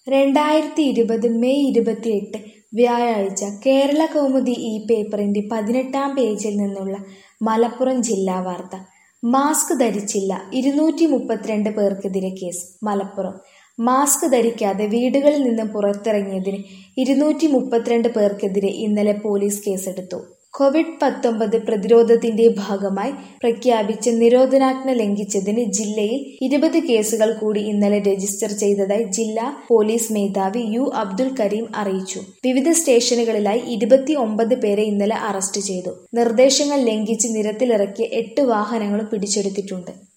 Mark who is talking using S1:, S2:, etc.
S1: രണ്ടായിരത്തി ഇരുപത് മെയ് ഇരുപത്തിയെട്ട് വ്യാഴാഴ്ച കേരള കൗമുദി ഈ പേപ്പറിന്റെ പതിനെട്ടാം പേജിൽ നിന്നുള്ള മലപ്പുറം ജില്ലാ വാർത്ത മാസ്ക് ധരിച്ചില്ല ഇരുന്നൂറ്റി മുപ്പത്തിരണ്ട് പേർക്കെതിരെ കേസ് മലപ്പുറം മാസ്ക് ധരിക്കാതെ വീടുകളിൽ നിന്ന് പുറത്തിറങ്ങിയതിന് ഇരുന്നൂറ്റി മുപ്പത്തിരണ്ട് പേർക്കെതിരെ ഇന്നലെ പോലീസ് കേസെടുത്തു കോവിഡ് പത്തൊമ്പത് പ്രതിരോധത്തിന്റെ ഭാഗമായി പ്രഖ്യാപിച്ച നിരോധനാജ്ഞ ലംഘിച്ചതിന് ജില്ലയിൽ ഇരുപത് കേസുകൾ കൂടി ഇന്നലെ രജിസ്റ്റർ ചെയ്തതായി ജില്ലാ പോലീസ് മേധാവി യു അബ്ദുൽ കരീം അറിയിച്ചു വിവിധ സ്റ്റേഷനുകളിലായി ഇരുപത്തി ഒമ്പത് പേരെ ഇന്നലെ അറസ്റ്റ് ചെയ്തു നിർദ്ദേശങ്ങൾ ലംഘിച്ച് നിരത്തിലിറക്കിയ എട്ട് വാഹനങ്ങളും പിടിച്ചെടുത്തിട്ടുണ്ട്